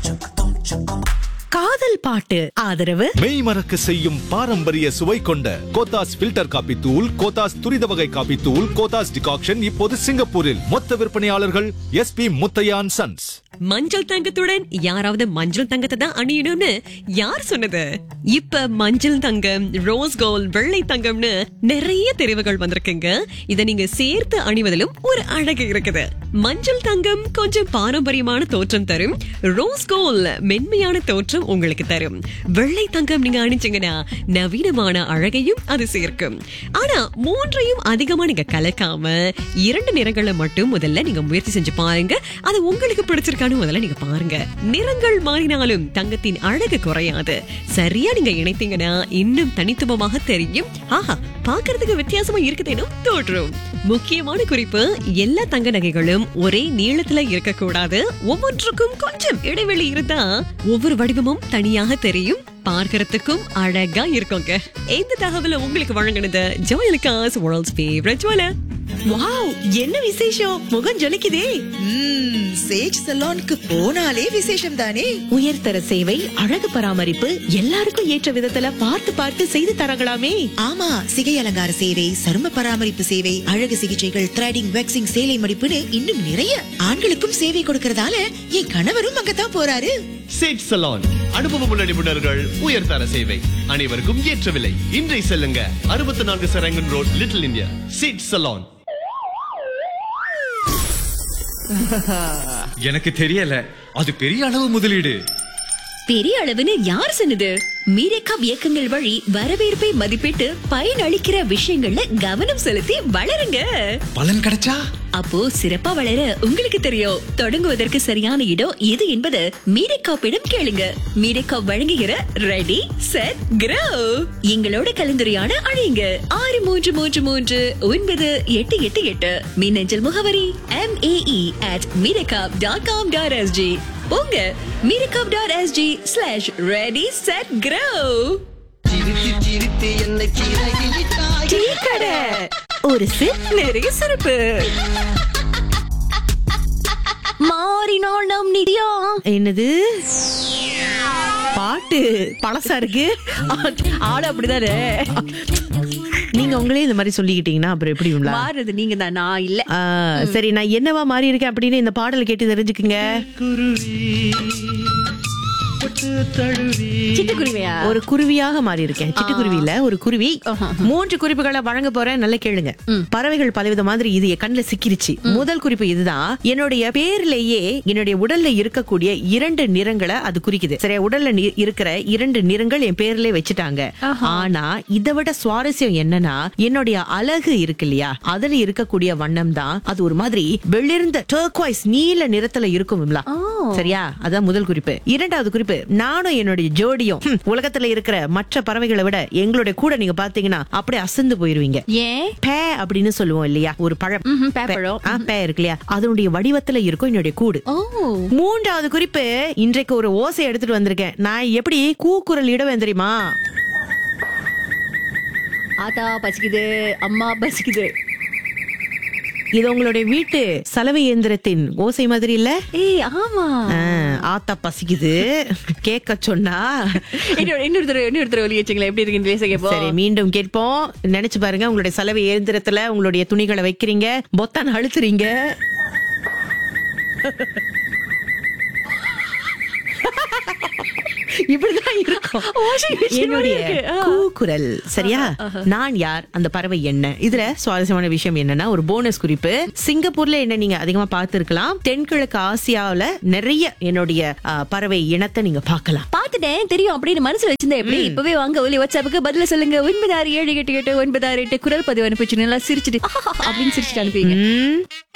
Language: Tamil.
காதல் பாட்டு ஆதரவு மெய் மறக்க செய்யும் பாரம்பரிய சுவை கொண்ட கோத்தாஸ் ஃபில்டர் காபி தூள் கோத்தாஸ் துரித வகை காபி தூள் கோத்தாஸ் டிகாக்ஷன் இப்போது சிங்கப்பூரில் மொத்த விற்பனையாளர்கள் எஸ்பி முத்தையான் சன்ஸ் மஞ்சள் தங்கத்துடன் யாராவது மஞ்சள் தங்கத்தை தான் அணியணும்னு யார் சொன்னது இப்ப மஞ்சள் தங்கம் ரோஸ் கோல்ட் வெள்ளை தங்கம்னு நிறைய தெரிவுகள் வந்திருக்குங்க இத நீங்க சேர்த்து அணிவதிலும் ஒரு அழகு இருக்குது மஞ்சள் தங்கம் கொஞ்சம் பாரம்பரியமான தோற்றம் தரும் ரோஸ் கோல்ட் மென்மையான தோற்றம் உங்களுக்கு தரும் வெள்ளை தங்கம் நீங்க அணிஞ்சீங்கன்னா நவீனமான அழகையும் அது சேர்க்கும் ஆனா மூன்றையும் அதிகமா நீங்க கலக்காம இரண்டு நிறங்களை மட்டும் முதல்ல நீங்க முயற்சி செஞ்சு பாருங்க அது உங்களுக்கு பிடிச்சிருக்கான்னு முதல்ல நீங்க பாருங்க நிறங்கள் மாறினாலும் தங்கத்தின் அழகு குறையாது சரியா நீங்க இணைத்தீங்கன்னா இன்னும் தனித்துவமாக தெரியும் ஆஹா பார்க்கிறதுக்கு வித்தியாசமா இருக்குதேனும் தோற்றும் முக்கியமான குறிப்பு எல்லா தங்க நகைகளும் ஒரே நீளத்துல இருக்கக்கூடாது ஒவ்வொன்றுக்கும் கொஞ்சம் இடைவெளி இருந்தா ஒவ்வொரு வடிவமும் தனியாக தெரியும் பார்க்கறதுக்கும் அழகா இருக்குங்க இந்த தகவலை உங்களுக்கு வழங்கினது Joyalukkas world's favourite jeweller wow என்ன விசேஷம் முகம் ஜொலிக்குதே ம்ம், சேஜ் சலோனுக்கு போனாலே விசேஷம் தானே உயர்தர சேவை அழகு பராமரிப்பு எல்லாருக்கும் ஏற்ற விதத்துல பார்த்து பார்த்து செய்து தரங்களாமே ஆமா சிகை அலங்கார சேவை சரும பராமரிப்பு சேவை அழகு சிகிச்சைகள் த்ரெடிங் வேக்சிங் சேலை மடிப்புன்னு இன்னும் நிறைய ஆண்களுக்கும் சேவை கொடுக்கறதால என் கணவரும் அங்கதான் போறாரு சேட் சலான் அனுபவமுள்ள நிபுணர்கள் உயர்தர சேவை அனைவருக்கும் ஏற்ற விலை இன்றை செல்லுங்க அறுபத்தி நான்கு சரங்கன் ரோட் லிட்டில் இந்தியா சேட் சலான் எனக்கு தெரியல அது பெரிய அளவு முதலீடு பெரிய அளவுன்னு யார் சொன்னது மீரேக்காப் இயக்கங்கள் வழி வரவேற்பை மதிப்பிட்டு பயனளிக்கிற விஷயங்கள்ல கவனம் செலுத்தி வளருங்க பலன் கிடைச்சா அப்போ சிறப்பா வளர உங்களுக்கு தெரியும் தொடங்குவதற்கு சரியான இடம் எது என்பது மீரேக்காப்பிடம் கேளுங்க மீரேக்காப் வழங்குகிற ரெடி செட் கிரோ எங்களோட கலந்துரையாட அழையுங்க ஆறு மூன்று மூன்று மூன்று ஒன்பது எட்டு எட்டு எட்டு மின்னஞ்சல் முகவரி எம் ஏஇ அட் மீரேக்காப் டாட் காம் டாட் எஸ்ஜி உங்க மீரேக்காப் dot SG slash ready set grow tea கடை ஒரு சிப் நிறைய சிறப்பு மாறினால் நம் நிதியா என்னது பாட்டு பழசா இருக்கு ஆளு அப்படிதானே நீங்க உங்களே இந்த மாதிரி சொல்லிக்கிட்டீங்கன்னா அப்புறம் எப்படி உங்களா மாறுறது நீங்க தான் நான் இல்ல ஆ, சரி நான் என்னவா மாறி இருக்கேன் அப்படின்னு இந்த பாடல் கேட்டு தெரிஞ்சுக்குங்க சிட்டுக்குருவியா ஒரு குருவியாக மாறி இருக்கேன் சிட்டுக்குருவி இல்ல ஒரு குருவி மூன்று குறிப்புகளை வழங்க போறேன் நல்லா கேளுங்க பறவைகள் பலவித மாதிரி இது என் கண்ணுல சிக்கிருச்சு முதல் குறிப்பு இதுதான் என்னுடைய பேர்லயே என்னுடைய உடல்ல இருக்கக்கூடிய இரண்டு நிறங்களை அது குறிக்குது சரியா உடல்ல நி- இருக்கிற இரண்டு நிறங்கள் என் பேர்லயே வச்சுட்டாங்க ஆனா இதை விட சுவாரஸ்யம் என்னன்னா என்னுடைய அழகு இருக்கு இல்லையா அதுல இருக்கக்கூடிய வண்ணம் தான் அது ஒரு மாதிரி வெளிர்ந்த டர்க்வைஸ் நீல நிறத்துல இருக்கும் விமலா. சரியா அதான் முதல் குறிப்பு இரண்டாவது குறிப்பு நானும் என்னுடைய ஜோடியும் ஹம், உலகத்துல இருக்கிற மற்ற பறவைகளை விட எங்களுடைய கூட நீங்க பாத்தீங்கன்னா அப்படியே அசந்து போயிருவீங்க ஏன் பே அப்படின்னு சொல்லுவோம் இல்லையா ஒரு பழம் ம்ஹும், பேப்பழம். ஆ, பே இருக்கு இல்லையா அதனுடைய வடிவத்துல இருக்கும் என்னுடைய கூடு ஓ மூன்றாவது குறிப்பு இன்றைக்கு ஒரு ஓசை எடுத்துட்டு வந்திருக்கேன் நான் எப்படி கூக்குரல் இடுவேன் தெரியுமா ஆத்தா பசிக்குது அம்மா பசிக்குது இது உங்களுடைய வீட்டு சலவை இயந்திரத்தின் ஓசை மாதிரி இல்ல ஏய் ஆமா ஆ, ஆத்தா பசிக்குது கேட்க சொன்னா இன்னொரு இன்னொரு தடவை இன்னொரு தடவை ஒலி வச்சுங்களேன் எப்படி இருக்குன்னு பேச கேப்போம் சரி மீண்டும் கேட்போம் நினைச்சு பாருங்க உங்களுடைய சலவை இயந்திரத்துல உங்களுடைய துணிகளை வைக்கிறீங்க பொத்தான் அழுத்துறீங்க இப்படிதான் இருக்கும் Washing machine மாதிரி என்னுடைய இருக்கு. ஆ. கூக்குரல் சரியா நான் யார் அந்த பறவை என்ன இதுல சுவாரஸ்யமான விஷயம் என்னன்னா ஒரு போனஸ் குறிப்பு சிங்கப்பூர்ல என்ன நீங்க அதிகமா பார்த்திருக்கலாம் தென்கிழக்கு ஆசியாவுல நிறைய என்னுடைய ஆ, பறவை இனத்தை நீங்க பார்க்கலாம் பாத்துட்டேன் தெரியும் அப்படின்னு மனசுல வச்சிருந்தேன் எப்படி இப்பவே வாங்க ஒலி வாட்ஸ்அப்புக்கு பதில சொல்லுங்க ஒன்பது ஆறு ஏழு எட்டு எட்டு ஒன்பது ஆறு எட்டு குரல் பதிவு அனுப்பிச்சு நல்லா சிரிச்சிட்டு அப்படின்னு சிரிச்சிட்டு அனுப்பிங்க ம்,